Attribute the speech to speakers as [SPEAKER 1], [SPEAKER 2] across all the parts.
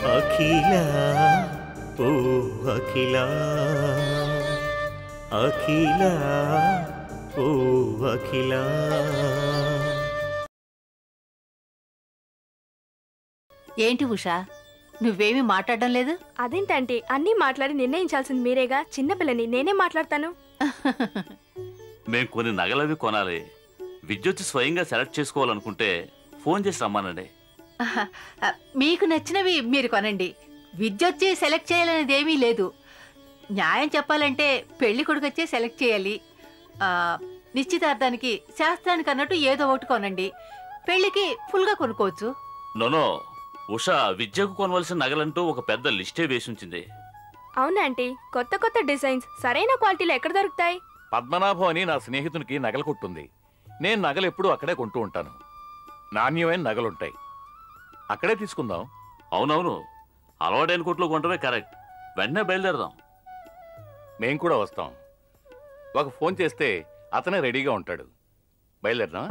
[SPEAKER 1] అఖిల ఓ అఖిల అఖిల ఓ అఖిల
[SPEAKER 2] ఏంటి ఉషా నువ్వేమీ మాట్లాడడం లేదు
[SPEAKER 3] అదేంటంటే అన్నీ మాట్లాడి నిర్ణయించాల్సింది మీరేగా చిన్నపిల్లని నేనే మాట్లాడతాను
[SPEAKER 4] మేం కొన్ని నగలవి కొనాలి విద్యుత్ స్వయంగా సెలెక్ట్ చేసుకోవాలనుకుంటే ఫోన్ చేసి రమ్మానండి
[SPEAKER 2] ఆహా, ఆ, మీకు నచ్చినవి మీరు కొనండి విద్యొచ్చి సెలెక్ట్ చేయాలనేది ఏమీ లేదు న్యాయం చెప్పాలంటే పెళ్లి కొడుకొచ్చే సెలెక్ట్ చేయాలి ఆ, నిశ్చితార్థానికి శాస్త్రానికి అన్నట్టు ఏదో ఒకటి కొనండి పెళ్లికి ఫుల్గా కొనుక్కోవచ్చు
[SPEAKER 4] నోనో ఉషా విద్యకు కొనవలసిన నగలంటూ ఒక పెద్ద లిస్టే వేసి ఉంచింది
[SPEAKER 3] అవునా ఆంటీ కొత్త కొత్త డిజైన్స్ సరైన క్వాలిటీలో ఎక్కడ దొరుకుతాయి
[SPEAKER 5] పద్మనాభం అని నా స్నేహితునికి నగలు కొట్టుంది నేను నగలు ఎప్పుడూ అక్కడే కొంటూ ఉంటాను నాణ్యమైన నగలుంటాయి అక్కడే తీసుకుందాం
[SPEAKER 4] అవునవును అలవాటైన కొట్లో కొంటమే కరెక్ట్ వెంటనే బయలుదేరదాం
[SPEAKER 5] మేం కూడా వస్తాం ఒక ఫోన్ చేస్తే అతనే రెడీగా ఉంటాడు బయలుదేరదాం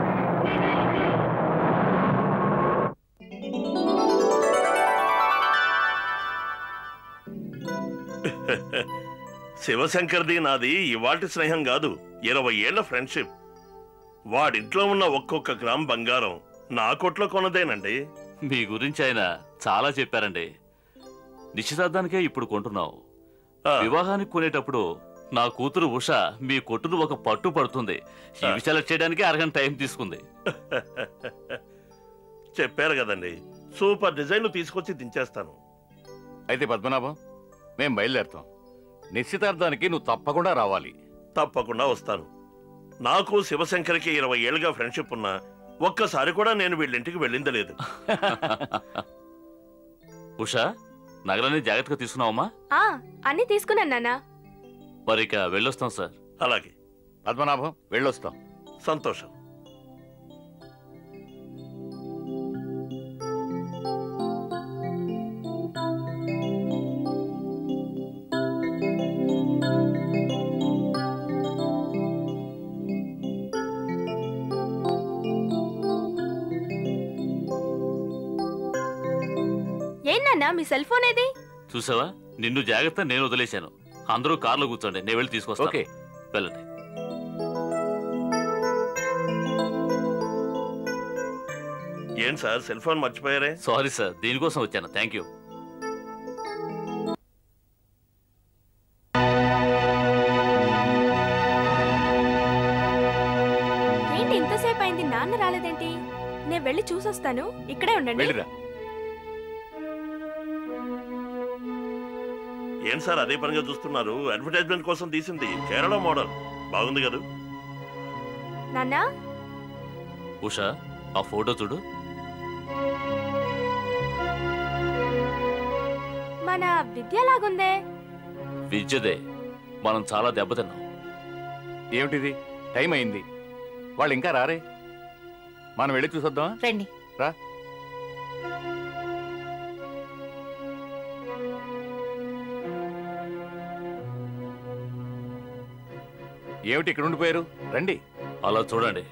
[SPEAKER 6] శివశంకర్ది నాది ఇవాటి స్నేహం కాదు ఇరవై ఏళ్ల ఫ్రెండ్షిప్ వాడింట్లో ఉన్న ఒక్కొక్క గ్రామ్ బంగారం నా కొట్లో కొన్నదేనండి
[SPEAKER 4] మీ గురించి ఆయన చాలా చెప్పారండి నిశ్చితార్థానికే ఇప్పుడు కొంటున్నావు
[SPEAKER 6] ఆ,
[SPEAKER 4] వివాహానికి కొనేటప్పుడు నా కూతురు ఉష మీ కొట్టును ఒక పట్టు పడుతుంది ఇవి సెలెక్ట్ చేయడానికి అరగంట టైం తీసుకుంది
[SPEAKER 6] చెప్పారు కదండి సూపర్ డిజైన్లు తీసుకొచ్చి దించేస్తాను
[SPEAKER 5] అయితే పద్మనాభం మేం బయలుదేరుతాం నిశ్చితార్థానికి నువ్వు తప్పకుండా రావాలి
[SPEAKER 6] తప్పకుండా వస్తాను నాకు శివశంకర్కి ఇరవై ఏళ్ళుగా ఫ్రెండ్షిప్ ఉన్నా ఒక్కసారి కూడా నేను వీళ్ళింటికి వెళ్ళింది లేదు
[SPEAKER 4] ఉష నగలన్నీ జాగ్రత్తగా తీసుకున్నావమ్మా
[SPEAKER 3] ఆ అన్నీ తీసుకున్నాను నాన్న
[SPEAKER 4] మరి ఇక వెళ్ళొస్తాం సార్
[SPEAKER 6] అలాగే
[SPEAKER 5] పద్మనాభం వెళ్ళొస్తాం
[SPEAKER 6] సంతోషం
[SPEAKER 3] ఏం నాన్న మీ సెల్ ఫోన్ ఏది
[SPEAKER 4] చూసావా నిన్ను జాగ్రత్త నేను వదిలేశాను అందరూ కార్లో కూర్చోండి నేను వెళ్ళి తీసుకొస్తాను
[SPEAKER 5] ఓకే
[SPEAKER 4] వెళ్ళండి
[SPEAKER 6] ఏం సార్ సెల్ ఫోన్ మర్చిపోయారే
[SPEAKER 4] సారీ సార్ దీనికోసం వచ్చాను థ్యాంక్ యూ
[SPEAKER 3] ఏంటి ఇంతసేపు అయింది నాన్న రాలేదేంటి నేను వెళ్ళి చూసొస్తాను ఇక్కడే ఉండండి
[SPEAKER 5] వెళ్ళిరా
[SPEAKER 6] ఏం సార్ అదే పనిగా చూస్తున్నారు అడ్వర్టైజ్మెంట్ కోసం తీసింది కేరళ మోడల్ బాగుంది కదా
[SPEAKER 3] నాన్న
[SPEAKER 4] ఉష ఆ ఫోటో చూడు
[SPEAKER 3] మన విద్యలాగుందే
[SPEAKER 4] విద్యదే మనం చాలా దెబ్బతిన్నాం
[SPEAKER 5] ఏమిటిది టైం అయింది వాళ్ళు ఇంకా రారే మనం వెళ్ళి చూసొద్దామా
[SPEAKER 2] రండి
[SPEAKER 5] రా ఏమిటి ఇక్కడ ఉండిపోయారు రండి
[SPEAKER 4] అలా చూడండి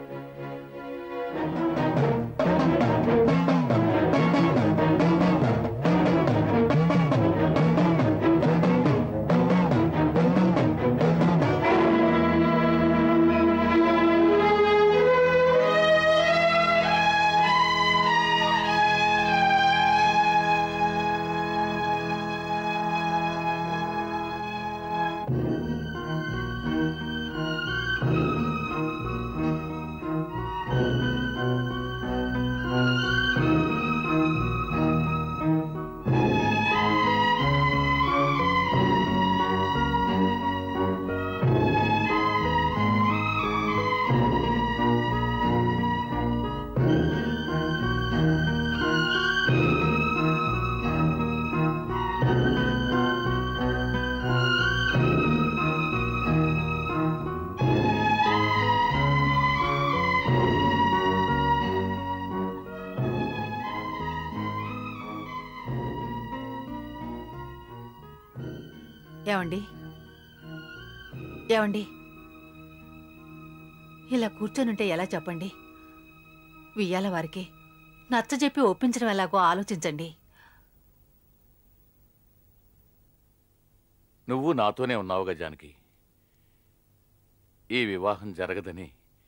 [SPEAKER 2] ఏమండి ఏమండి ఇలా కూర్చొనుంటే ఎలా చెప్పండి వియ్యాల వారికి నచ్చ చెప్పి ఒప్పించడం ఎలాగో ఆలోచించండి
[SPEAKER 5] నువ్వు నాతోనే ఉన్నావుగా జానకి ఈ వివాహం జరగదని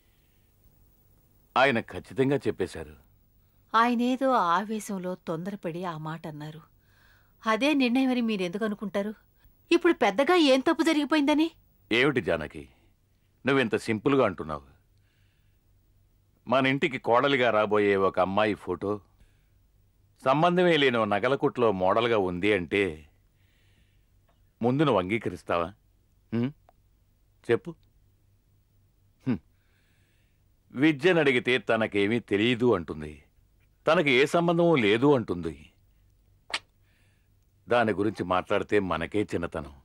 [SPEAKER 5] ఆయన ఖచ్చితంగా చెప్పేశారు
[SPEAKER 2] ఆయనేదో ఆవేశంలో తొందరపడి ఆ మాట అన్నారు అదే నిర్ణయమని మీరెందుకు అనుకుంటారు ఇప్పుడు పెద్దగా ఏం తప్పు జరిగిపోయిందని
[SPEAKER 5] ఏమిటి జానకి నువ్వింత సింపుల్గా అంటున్నావు మన ఇంటికి కోడలిగా రాబోయే ఒక అమ్మాయి ఫోటో సంబంధమే లేని ఓ నగల కొట్లో మోడల్గా ఉంది అంటే ముందు నువ్వు అంగీకరిస్తావా హ్మ్? చెప్పు హ్మ్. విద్యను అడిగితే తనకేమీ తెలియదు అంటుంది తనకి ఏ సంబంధము లేదు అంటుంది దాని గురించి మాట్లాడితే మనకే చిన్నతనం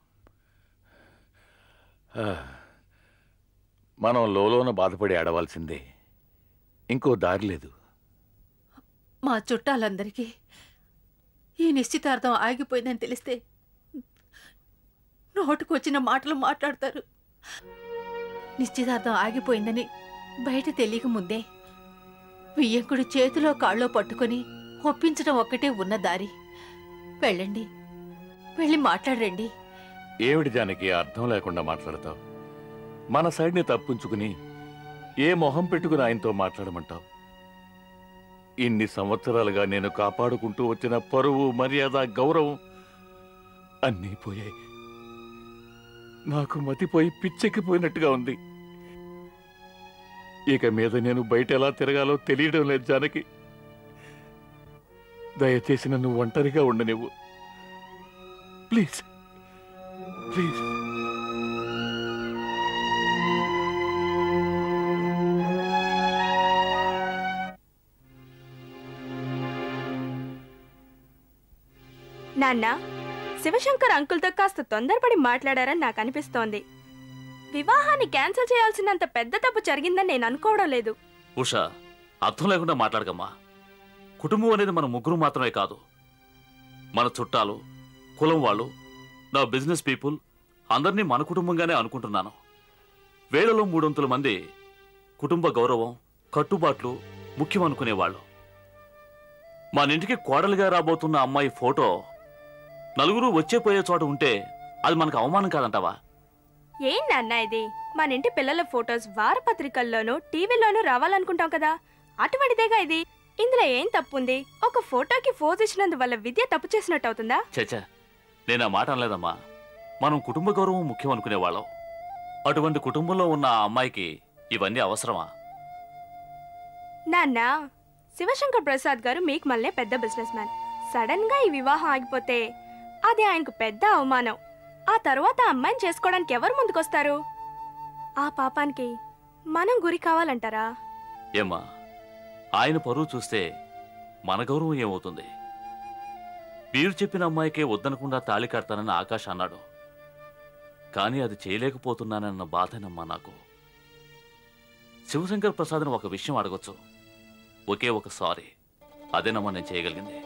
[SPEAKER 5] ఆ, మనం లోలోన బాధపడి ఆడవలసిందే ఇంకో దారి లేదు
[SPEAKER 2] మా చుట్టాలందరికీ ఈ నిశ్చితార్థం ఆగిపోయిందని తెలిస్తే నోటుకొచ్చిన మాటలు మాట్లాడతారు నిశ్చితార్థం ఆగిపోయిందని బయట తెలియక ముందే వియ్యంకుడు చేతిలో కాళ్ళో పట్టుకొని ఒప్పించడం ఒక్కటే ఉన్న దారి వెళ్ళండి వెళ్ళి మాట్లాడండి
[SPEAKER 5] ఏమిటి జానకి అర్థం లేకుండా మాట్లాడతావు మన సైడ్ని తప్పించుకుని ఏ మొహం పెట్టుకుని ఆయనతో మాట్లాడమంటావు ఇన్ని సంవత్సరాలుగా నేను కాపాడుకుంటూ వచ్చిన పరువు మర్యాద గౌరవం అన్నీ పోయాయి నాకు మతిపోయి పిచ్చెక్కిపోయినట్టుగా ఉంది ఇక మీద నేను బయట ఎలా తిరగాలో తెలియడం లేదు జానకి దయచేసి నన్ను ఒంటరిగా ఉండనివ్వు ప్లీజ్ ప్లీజ్
[SPEAKER 3] నాన్న శివశంకర్ అంకుల్తో కాస్త తొందరపడి మాట్లాడారని నాకు అనిపిస్తోంది వివాహాన్ని క్యాన్సిల్ చేయాల్సినంత పెద్ద తప్పు జరిగిందని నేను అనుకోవడం లేదు
[SPEAKER 4] ఉషా అర్థం లేకుండా మాట్లాడకమ్మా కుటుంబం అనేది మన ముగ్గురు మాత్రమే కాదు మన చుట్టాలు కులం వాళ్ళు నా బిజినెస్ పీపుల్ అందరినీ మన కుటుంబంగానే అనుకుంటున్నాను వేలలో మూడొంతుల మంది కుటుంబ గౌరవం కట్టుబాట్లు ముఖ్యం అనుకునేవాళ్ళు మన ఇంటికి కోడలిగా రాబోతున్న అమ్మాయి ఫోటో నలుగురు వచ్చే పోయే చోట ఉంటే అది మనకు అవమానం కాదంటావా
[SPEAKER 3] ఏం నాన్న ఇది మన ఇంటి పిల్లల ఫొటోస్ వారపత్రికల్లోనూ టీవీలోనూ రావాలనుకుంటాం కదా అటువంటిదేగా ఇది ఇందులో ఏం తప్పుంది ఒక ఫోటోకి ఫోజ్ ఇచ్చినందువల్ల విద్య తప్పు చేసినట్టు అవుతుందా
[SPEAKER 4] చచ్చా నేను ఆ మాట అనలేదమ్మా మనం కుటుంబ గౌరవం ముఖ్యం అనుకునేవాళ్ళం అటువంటి కుటుంబంలో ఉన్న ఆ అమ్మాయికి ఇవన్నీ అవసరమా
[SPEAKER 3] నాన్న శివశంకర్ ప్రసాద్ గారు మీకు మళ్ళీ పెద్ద బిజినెస్ మ్యాన్ సడన్ గా ఈ వివాహం ఆగిపోతే అది ఆయనకు పెద్ద అవమానం ఆ తర్వాత ఆ అమ్మాయిని చేసుకోవడానికి ఎవరు ముందుకొస్తారు ఆ పాపానికి మనం గురి కావాలంటారా
[SPEAKER 4] ఏమ్మా ఆయన పరువు చూస్తే మన గౌరవం ఏమవుతుంది మీరు చెప్పిన అమ్మాయికే వద్దనకుండా తాళి కడతానని ఆకాష్ అన్నాడు కానీ అది చేయలేకపోతున్నానన్న బాధనమ్మా నాకు శివశంకర్ ప్రసాద్ని ఒక విషయం అడగొచ్చు ఒకే ఒక సారీ అదేనమ్మా నేను చేయగలిగింది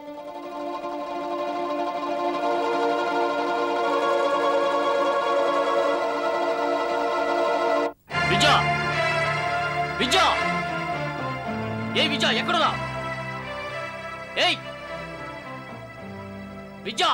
[SPEAKER 7] విజయ విజయ ఏ విజయ ఎక్కడున్నా ఏయ్ విజయ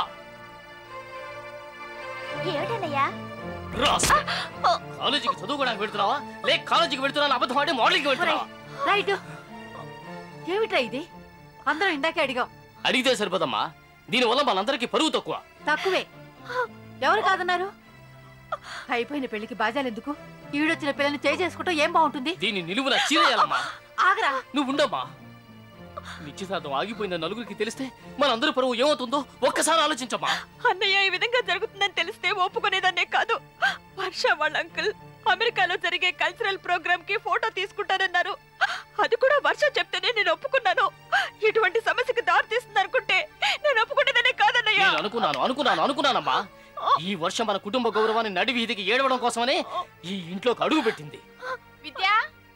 [SPEAKER 8] ఏమిటన్నయ్యా
[SPEAKER 7] రాస్ కాలేజీకి చదువుకోవడానికి వెళ్తున్నావా లే కాలేజీకి వెళ్తున్నా అబద్ధం ఆడి మోడలింగ్కి వెళ్తున్నావా
[SPEAKER 2] రైట్ ఏమిట్రా ఇది అందరం ఇందాకే అడిగాం
[SPEAKER 7] అడిగితే సరిపోదమ్మా దీనివల్ల మనందరికీ పరువు తక్కువ
[SPEAKER 2] తక్కువే ఎవరు కాదన్నారు అయిపోయిన పెళ్లికి బాజాలెందుకు ఈడొచ్చిన పిల్లని చేయి చేసుకుంటూ ఏం బాగుంటుంది
[SPEAKER 7] దీన్ని నిలువున చీరేయాలమ్మా
[SPEAKER 2] ఆగరా
[SPEAKER 7] నువ్వు ఉండమ్మా నిశ్చితార్థం ఆగిపోయిన నలుగురికి తెలిస్తే మనందరి పరువు ఏమవుతుందో ఒక్కసారి ఆలోచించమ్మా
[SPEAKER 3] అన్నయ్య ఈ విధంగా జరుగుతుందని తెలిస్తే ఒప్పుకునేదాన్నే కాదు వర్ష వాళ్ళ అంకుల్ అమెరికాలో జరిగే కల్చరల్ ప్రోగ్రామ్ కి ఫోటో తీసుకుంటానన్నారు అది కూడా వర్ష చెప్తేనే నేను ఒప్పుకున్నాను ఇటువంటి సమస్యకు దారి తీస్తుంది అనుకుంటే నేను ఒప్పుకునేదానే కాదన్నయ్య
[SPEAKER 7] నేను అనుకున్నాను అనుకున్నాను అనుకున్నానమ్మా ఈ వర్షం మన కుటుంబ గౌరవాన్ని నడి వీధికి ఏడవడం కోసమనే ఈ ఇంట్లోకి అడుగు పెట్టింది
[SPEAKER 3] విద్యా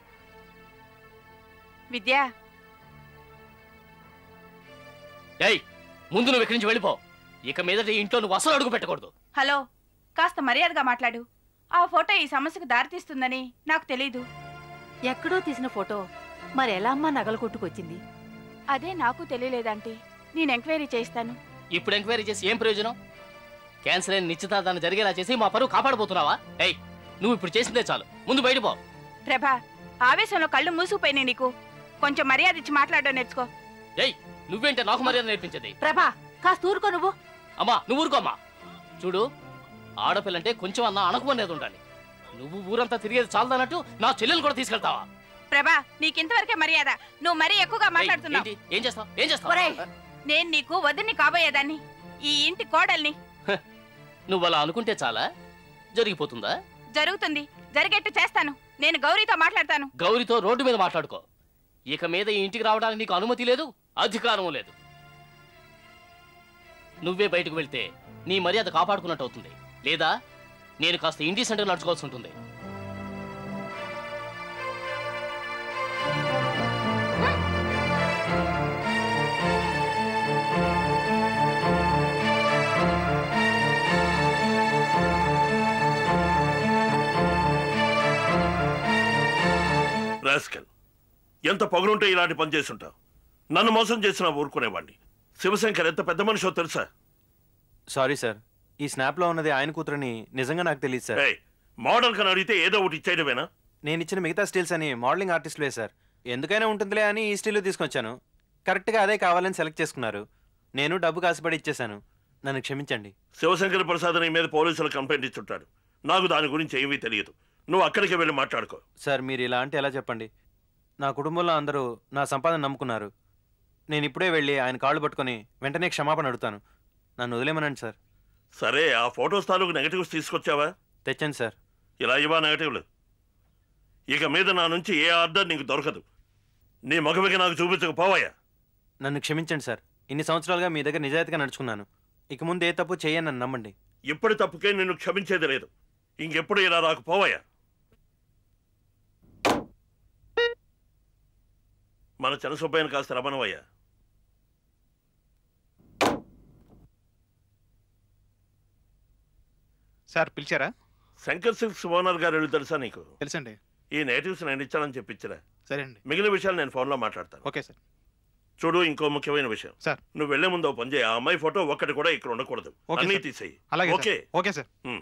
[SPEAKER 3] విద్యా
[SPEAKER 7] ఏయ్ ముందు నువ్వు ఇక్కడి నుంచి వెళ్ళిపో ఇక మీదట ఈ ఇంట్లో నువ్వు అసలు అడుగు పెట్టకూడదు
[SPEAKER 9] హలో కాస్త మర్యాదగా మాట్లాడు ఆ ఫోటో ఈ సమస్యకు దారితీస్తుందని నాకు తెలీదు
[SPEAKER 2] ఎక్కడో తీసిన ఫోటో మరి ఎలా అమ్మా నగలు కొట్టుకొచ్చింది
[SPEAKER 9] అదే నాకు తెలియలేదంటే నేను ఎంక్వైరీ చేస్తాను
[SPEAKER 7] ఇప్పుడు ఎంక్వైరీ చేసి ఏం ప్రయోజనం క్యాన్సర్ అయిన నిశ్చితార్థాన్ని జరిగేలా చేసి మా పరువు కాపాడబోతున్నావా ఏయ్ నువ్వు ఇప్పుడు చేసిందే చాలు ముందు బయట పో
[SPEAKER 9] ప్రభా ఆవేశంలో కళ్ళు మూసుకుపోయినాయి నీకు కొంచెం మర్యాద ఇచ్చి మాట్లాడడం నేర్చుకో
[SPEAKER 7] ఏయ్ నువ్వేంటే నాకు మర్యాద నేర్పించేది
[SPEAKER 2] ప్రభా కాస్త ఊరుకో నువ్వు
[SPEAKER 7] అమ్మా నువ్వు ఊరుకోమ్మా చూడు ఆడపిల్లంటే కొంచెం అన్న అణకుమనేది ఉండాలి నువ్వు ఊరంతా తిరిగేది చాలదన్నట్టు నా చెల్లెలు కూడా తీసుకెళ్తావా
[SPEAKER 9] ప్రభా నీకింతవరకే మర్యాద నువ్వు మరీ ఎక్కువగా
[SPEAKER 7] ఏయ్,
[SPEAKER 9] మాట్లాడుతున్నావు
[SPEAKER 7] ఏంటి? ఏం చేస్తావు ఏం చేస్తావు
[SPEAKER 2] ఒరేయ్
[SPEAKER 9] నేను నీకు వదిని కాబోయేదాన్ని ఈ ఇంటి కోడల్ని
[SPEAKER 7] నువ్వు అలా అనుకుంటే చాలా జరిగిపోతుందా
[SPEAKER 9] జరుగుతుంది జరిగేట్టు చేస్తాను నేను గౌరీతో మాట్లాడతాను
[SPEAKER 7] గౌరితో రోడ్డు మీద మాట్లాడుకో ఇక మీద ఈ ఇంటికి రావడానికి నీకు అనుమతి లేదు అధికారం లేదు నువ్వే బయటకు వెళ్తే నీ మర్యాద కాపాడుకున్నట్టు అవుతుంది లేదా నేను కాస్త ఇండీసెంట్గా నడుచుకోవాల్సి ఉంటుంది
[SPEAKER 6] రాస్కల్ ఎంత పొగరుంటే ఇలాంటి పని చేసుంటావు నన్ను మోసం చేసిన ఊరుకునేవాడిని శివశంకర్ ఎంత పెద్ద మనిషో తెలుసా
[SPEAKER 8] సారీ సార్ ఈ స్నాప్లో ఉన్నది ఆయన కూతురని నిజంగా నాకు తెలియదు సార్
[SPEAKER 6] ఏయ్ మోడల్ కని అడిగితే ఏదో ఒకటి ఇచ్చేయడమేనా
[SPEAKER 8] నేను ఇచ్చిన మిగతా స్టిల్స్ అని మోడలింగ్ ఆర్టిస్టులే సార్ ఎందుకైనా ఉంటుందిలే అని ఈ స్టిల్ తీసుకొచ్చాను కరెక్ట్గా అదే కావాలని సెలెక్ట్ చేసుకున్నారు నేను డబ్బు కాసుపడి ఇచ్చేశాను నన్ను క్షమించండి
[SPEAKER 6] శివశంకర్ ప్రసాద్ నీ మీద పోలీసులు కంప్లైంట్ ఇచ్చుంటాడు నాకు దాని గురించి ఏమీ తెలియదు నువ్వు అక్కడికి వెళ్ళి మాట్లాడుకో
[SPEAKER 8] సార్ మీరు ఇలా అంటే ఎలా చెప్పండి నా కుటుంబంలో అందరూ నా సంపాదన నమ్ముకున్నారు నేను ఇప్పుడే వెళ్ళి ఆయన కాళ్ళు పట్టుకొని వెంటనే క్షమాపణ అడుగుతాను నన్ను వదిలేమనండి సార్
[SPEAKER 6] సరే ఆ ఫొటోస్ తాలూకు నెగటివ్స్ తీసుకొచ్చావా
[SPEAKER 8] తెచ్చండి సార్
[SPEAKER 6] ఇలా ఇవా నెగటివ్లు ఇక మీద నా నుంచి ఏ ఆర్డర్ నీకు దొరకదు నీ మగవికి నాకు చూపించకపోవాయా
[SPEAKER 8] నన్ను క్షమించండి సార్ ఇన్ని సంవత్సరాలుగా మీ దగ్గర నిజాయితీగా నడుచుకున్నాను ఇక ముందు ఏ తప్పు చేయని నన్ను నమ్మండి
[SPEAKER 6] ఇప్పటి తప్పుకే నిన్ను క్షమించేది లేదు ఇంకెప్పుడు ఇలా రాకపోవాయా మన చెనసుబ్బయ్యను కాస్త రమణవయ్యా
[SPEAKER 10] సార్ పిలిచారా
[SPEAKER 6] శంకర్ సిల్క్స్ ఓనర్ గారు వెళ్ళి తెలుసా నీకు
[SPEAKER 10] తెలుసండి
[SPEAKER 6] ఈ నేటివ్స్ నేను ఇచ్చానని చెప్పించరా
[SPEAKER 10] సరే అండి
[SPEAKER 6] మిగిలిన విషయాలు నేను ఫోన్లో మాట్లాడతాను
[SPEAKER 10] ఓకే సార్
[SPEAKER 6] చూడు ఇంకో ముఖ్యమైన విషయం
[SPEAKER 10] సార్
[SPEAKER 6] నువ్వు వెళ్లే ముందు ఓ పని చేయి ఆ అమ్మాయి ఫోటో ఒక్కటి కూడా ఇక్కడ ఉండకూడదు
[SPEAKER 10] ఓకే
[SPEAKER 6] అన్నీ
[SPEAKER 10] సార్.
[SPEAKER 6] తీసేయి
[SPEAKER 10] అలాగే sir.
[SPEAKER 6] Okay
[SPEAKER 10] okay sir
[SPEAKER 6] um.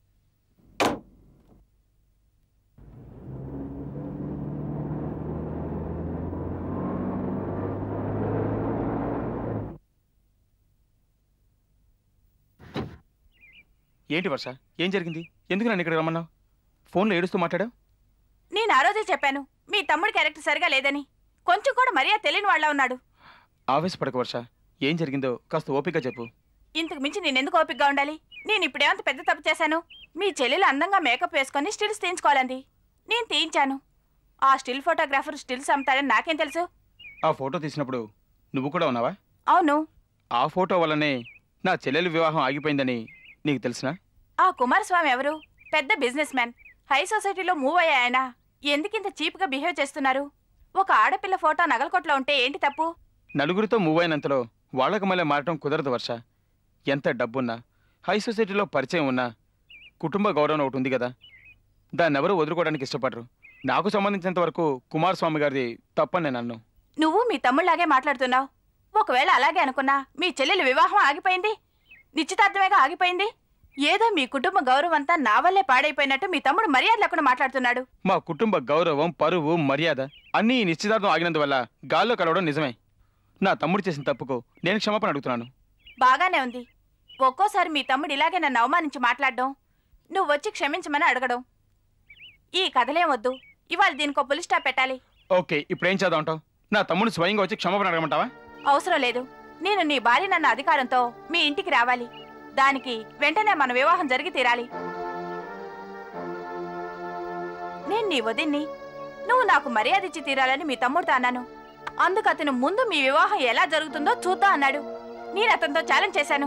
[SPEAKER 10] ఏంటి వర్ష ఏం జరిగింది ఎందుకు నన్ను ఇక్కడ రమ్మన్నావు ఫోన్లో ఏడుస్తూ మాట్లాడావు
[SPEAKER 9] నేను ఆ రోజే చెప్పాను మీ తమ్ముడి క్యారెక్టర్ సరిగా లేదని కొంచెం కూడా మర్యాద తెలియని వాళ్ళ ఉన్నాడు
[SPEAKER 10] ఆవేశపడక వర్ష ఏం జరిగిందో కాస్త ఓపిక చెప్పు
[SPEAKER 9] ఇంతకు మించి నేను ఎందుకు ఓపికగా ఉండాలి నేను ఇప్పుడేమంత పెద్ద తప్పు చేశాను మీ చెల్లెలు అందంగా మేకప్ వేసుకొని స్టిల్స్ తీయించుకోవాలంది నేను తీయించాను ఆ స్టిల్ ఫోటోగ్రాఫర్ స్టిల్స్ అమ్ముతాడని నాకేం తెలుసు
[SPEAKER 10] ఆ ఫోటో తీసినప్పుడు నువ్వు కూడా ఉన్నావా
[SPEAKER 9] అవును
[SPEAKER 10] ఆ ఫోటో వల్లనే నా చెల్లెలి వివాహం ఆగిపోయిందని నీకు తెలిసినా
[SPEAKER 9] ఆ కుమారస్వామి ఎవరు పెద్ద బిజినెస్ మ్యాన్ హై సొసైటీలో మూవ్ అయ్యా ఆయన ఎందుకింత చీప్గా బిహేవ్ చేస్తున్నారు ఒక ఆడపిల్ల ఫోటో నగలకొట్లో ఉంటే ఏంటి తప్పు
[SPEAKER 10] నలుగురితో మూవ్ అయినంతలో వాళ్ళకు మళ్ళీ మారటం కుదరదు వర్ష ఎంత డబ్బున్నా హై సొసైటీలో పరిచయం ఉన్నా కుటుంబ గౌరవం ఒకటి ఉంది కదా దాన్ని ఎవరు వదులుకోవడానికి ఇష్టపడరు నాకు సంబంధించినంత వరకు కుమారస్వామి గారిది తప్పని నేను అన్ను
[SPEAKER 9] నువ్వు మీ తమ్ముళ్లాగే మాట్లాడుతున్నావు ఒకవేళ అలాగే అనుకున్నా మీ చెల్లెలి వివాహం ఆగిపోయింది నిశ్చితార్థమేగా ఆగిపోయింది ఏదో మీ కుటుంబ గౌరవం అంతా నా వల్లే పాడైపోయినట్టు మీ తమ్ముడు మర్యాద లేకుండా మాట్లాడుతున్నాడు
[SPEAKER 10] మా కుటుంబ గౌరవం పరువు మర్యాద అన్నీ ఈ నిశ్చితార్థం ఆగినందువల్ల గాల్లో కలవడం నిజమే నా తమ్ముడు చేసిన తప్పుకు నేను క్షమాపణ అడుగుతున్నాను
[SPEAKER 9] బాగానే ఉంది ఒక్కోసారి మీ తమ్ముడు ఇలాగే నన్ను అవమానించి మాట్లాడడం నువ్వు వచ్చి క్షమించమని అడగడం ఈ కథలేం వద్దు ఇవాళ దీనికో పులి స్టాప్ పెట్టాలి
[SPEAKER 10] ఓకే ఇప్పుడు ఏం చేద్దాం అంటావు నా తమ్ముడు స్వయంగా వచ్చి క్షమాపణ అడగమంటావా
[SPEAKER 9] అవసరం లేదు నేను నీ భార్య నన్న అధికారంతో మీ ఇంటికి రావాలి దానికి వెంటనే మన వివాహం జరిగి తీరాలి నేను నీ వదిన్ని నువ్వు నాకు మర్యాద ఇచ్చి తీరాలని మీ తమ్ముడితో అన్నాను అందుకు అతను ముందు మీ వివాహం ఎలా జరుగుతుందో చూద్దాం అన్నాడు నేను అతనితో ఛాలెంజ్ చేశాను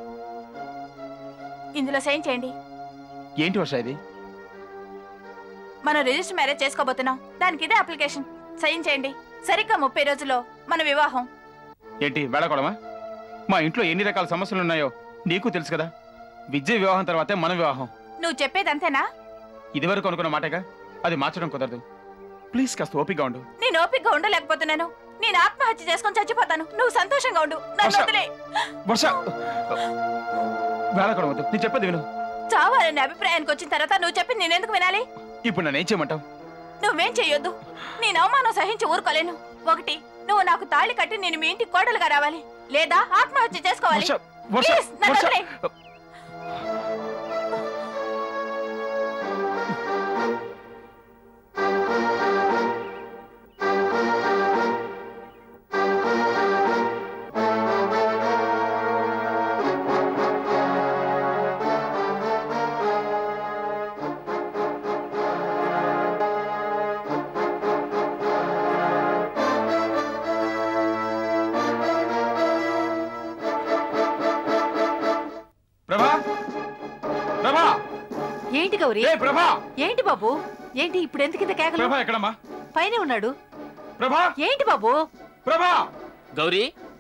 [SPEAKER 9] ఇందులో సైన్ చేయండి
[SPEAKER 10] ఏంటి వర్ష ఇది
[SPEAKER 9] మనం రిజిస్టర్ మ్యారేజ్ చేసుకోబోతున్నాం దానికి ఇదే అప్లికేషన్ సైన్ చేయండి సరిగ్గా ముప్పై రోజుల్లో మన వివాహం
[SPEAKER 10] ఏంటి వేళకోవడమా మా ఇంట్లో ఎన్ని రకాల సమస్యలు ఉన్నాయో నీకు తెలుసు కదా విద్య వివాహం తర్వాతే మన వివాహం
[SPEAKER 9] నువ్వు చెప్పేది అంతేనా
[SPEAKER 10] ఇదివరకు అనుకున్న మాటగా అది మార్చడం కుదరదు ప్లీజ్ కాస్త ఓపికగా ఉండు
[SPEAKER 9] నేను ఓపికగా ఉండలేకపోతున్నాను నేను ఆత్మహత్య చేసుకొని చచ్చిపోతాను నువ్వు సంతోషంగా ఉండు నన్ను
[SPEAKER 10] వర్ష.
[SPEAKER 9] వదిలే
[SPEAKER 10] వర్ష వేళకడం వద్దు నేను చెప్పేది విను
[SPEAKER 9] చావాలనే అభిప్రాయానికి వచ్చిన తర్వాత నువ్వు చెప్పింది నేనెందుకు వినాలి
[SPEAKER 10] ఇప్పుడు నన్ను ఏం చేయమంటావు
[SPEAKER 9] నువ్వేం చెయ్యొద్దు నేను అవమానం సహించి ఊరుకోలేను ఒకటి నువ్వు నాకు తాళి కట్టి నేను మీ ఇంటికి కోడలుగా రావాలి లేదా ఆత్మహత్య చేసుకోవాలి
[SPEAKER 10] వర్ష వర్ష
[SPEAKER 9] Please, నన్ను
[SPEAKER 10] వర్ష
[SPEAKER 9] వదిలేయ్.
[SPEAKER 10] ప్రభా ప్రభా
[SPEAKER 2] ఏంటి గౌరీ
[SPEAKER 10] ఏ ప్రభా
[SPEAKER 2] ఏంటి బాబు ఏంటి ఇప్పుడు ఎందుకు ఇంత కేకలు
[SPEAKER 10] ప్రభా ఎక్కడమ్మా
[SPEAKER 2] పైనే ఉన్నాడు
[SPEAKER 10] ప్రభా
[SPEAKER 2] ఏంటి బాబు
[SPEAKER 10] ప్రభా
[SPEAKER 7] గౌరీ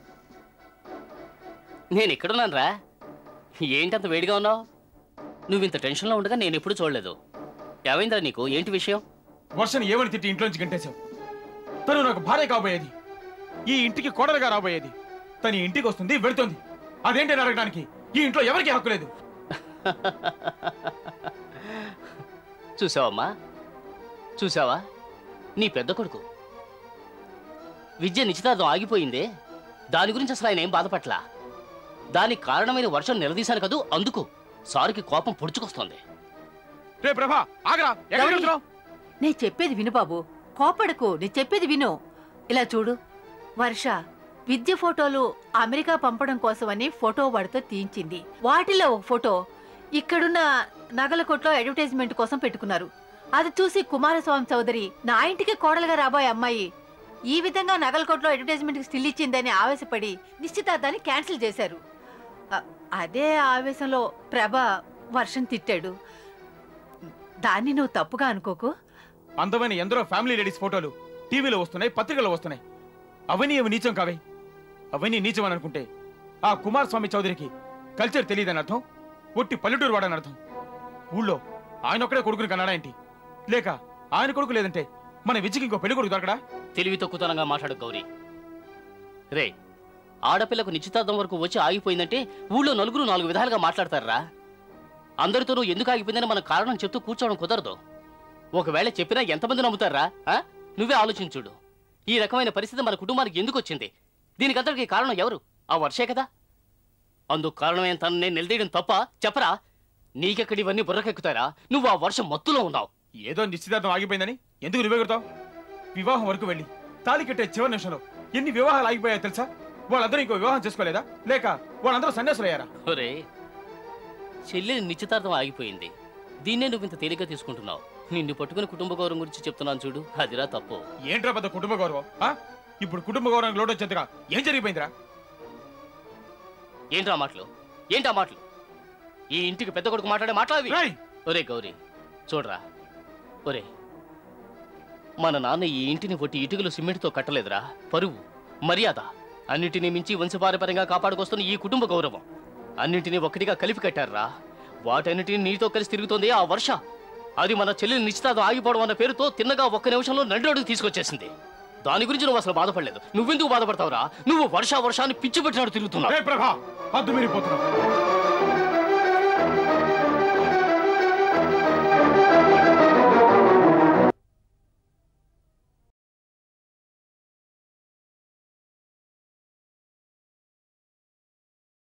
[SPEAKER 7] నేను ఇక్కడున్నాను రా ఏంటంత వేడిగా ఉన్నావు నువ్వు ఇంత టెన్షన్లో ఉండగా నేను ఎప్పుడు చూడలేదు ఏమైందిరా నీకు ఏంటి విషయం
[SPEAKER 10] వర్షని ఏమని తిట్టి ఇంట్లోంచి గంటేశావు తను నాకు భార్య కాబోయేది ఈ ఇంటికి కోడలుగా రాబోయేది తను ఈ ఇంటికి వస్తుంది వెళుతుంది అదేంటని అడగడానికి ఈ ఇంట్లో ఎవరికి హక్కు లేదు
[SPEAKER 7] చూసావమ్మా చూసావా నీ పెద్ద కొడుకు విద్య నిశ్చితార్థం ఆగిపోయిందే దాని గురించి అసలు ఆయన ఏం బాధపట్లా దానికి కారణమైన వర్షం నిలదీశాను కదూ అందుకు సారికి కోపం పొడుచుకొస్తోంది
[SPEAKER 10] రే ప్రభా ఆగరా ఎక్కడికి
[SPEAKER 2] గౌరీ.
[SPEAKER 10] వెళ్తున్నావు
[SPEAKER 2] నేను చెప్పేది విను బాబు కోపడకు నేను చెప్పేది విను ఇలా చూడు వర్ష విద్య ఫోటోలు అమెరికా పంపడం కోసమని ఫోటో వాడితో తీయించింది వాటిలో ఒక ఫోటో ఇక్కడున్న నగల కొట్లో అడ్వర్టైజ్మెంట్ కోసం పెట్టుకున్నారు అది చూసి కుమారస్వామి చౌదరి నా ఇంటికి కోడలుగా రాబోయే అమ్మాయి ఈ విధంగా నగల కొట్లో అడ్వర్టైజ్మెంట్ స్టిల్ ఇచ్చిందని ఆవేశపడి నిశ్చితార్థాన్ని క్యాన్సిల్ చేశారు అ- అదే ఆవేశంలో ప్రభ వర్షం తిట్టాడు దాన్ని నువ్వు తప్పుగా అనుకోకు
[SPEAKER 10] అందమైన ఎందరో ఫ్యామిలీ లేడీస్ ఫోటోలు టీవీలో వస్తున్నాయి పత్రికల్లో వస్తున్నాయి అవన్నీ అవి నీచం కావే అవన్నీ నీచం అని అనుకుంటే ఆ కుమార్ స్వామి చౌదరికి కల్చర్ తెలియదని అర్థం ఒట్టి పల్లెటూరు వాడని అర్థం ఊళ్ళో ఆయన ఒక్కడే కొడుకుని కన్నాడా ఏంటి లేక ఆయన కొడుకు లేదంటే మన విద్యకి ఇంకో పెళ్లి కొడుకు దొరకడా
[SPEAKER 7] తెలివి తక్కువతనంగా మాట్లాడు గౌరీ రే ఆడపిల్లకు నిశ్చితార్థం వరకు వచ్చి ఆగిపోయిందంటే ఊళ్ళో నలుగురు నాలుగు విధాలుగా మాట్లాడతారా అందరితోనూ ఎందుకు ఆగిపోయిందని మన కారణం చెప్తూ కూర్చోవడం కుదరదు ఒకవేళ చెప్పినా ఎంతమంది నమ్ముతారా ఆ? నువ్వే ఆలోచించుడు ఈ రకమైన పరిస్థితి మన కుటుంబానికి ఎందుకు వచ్చింది దీనికంతటికి కారణం ఎవరు ఆ వర్షే కదా అందుకు కారణమైన తను నేను నిలదీయడం తప్ప చెప్పరా నీకెక్కడి ఇవన్నీ బుర్రకెక్కుతారా నువ్వు ఆ వర్షం మత్తులో ఉన్నావు
[SPEAKER 10] ఏదో నిశ్చితార్థం ఆగిపోయిందని ఎందుకు నువ్వెగురుతావు వివాహం వరకు వెళ్ళి తాళి కట్టే చివరి నిమిషంలో ఎన్ని వివాహాలు ఆగిపోయాయో తెలుసా వాళ్ళందరూ ఇంకో వివాహం చేసుకోలేదా లేక వాళ్ళందరూ సన్యాసులయ్యారా
[SPEAKER 7] ఒరే చెల్లెలి నిశ్చితార్థం ఆగిపోయింది దీన్నే నువ్వు ఇంత తేలిగ్గా తీసుకుంటున్నావు నిన్ను పట్టుకుని కుటుంబ గౌరవం గురించి చెప్తున్నాను చూడు అదిరా తప్పు
[SPEAKER 10] ఏంట్రా పెద్ద కుటుంబ గౌరవం ఆ? ఇప్పుడు కుటుంబ గౌరవానికి లోటు వచ్చేంతగా ఏం జరిగిపోయిందిరా
[SPEAKER 7] ఏంట్రా మాటలు ఏంటా మాటలు ఈ ఇంటికి పెద్ద కొడుకు మాట్లాడే మాట్లాడవి
[SPEAKER 10] రేయ్!
[SPEAKER 7] ఒరే గౌరీ చూడరా ఒరే మన నాన్న ఈ ఇంటిని ఒట్టి ఇటుకలు సిమెంట్తో కట్టలేదురా పరువు మర్యాద అన్నిటినీ మించి వంశపారపరంగా కాపాడుకొస్తున్న ఈ కుటుంబ గౌరవం అన్నింటినీ ఒక్కటిగా కలిపి కట్టారా వాటన్నిటిని నీతో కలిసి తిరుగుతోంది ఆ వర్ష అది మన చెల్లెలి నిశ్చితార్థం ఆగిపోవడం అన్న పేరుతో తిన్నగా ఒక్క నిమిషంలో నడిరోడుకు తీసుకొచ్చేసింది దాని గురించి నువ్వు అసలు బాధపడలేదు నువ్వెందుకు బాధపడతావురా నువ్వు వర్ష వర్షాన్ని పిచ్చి పెట్టినాడు తిరుగుతున్నావు
[SPEAKER 10] రే ప్రభా హద్దు మీరిపోతున్నావు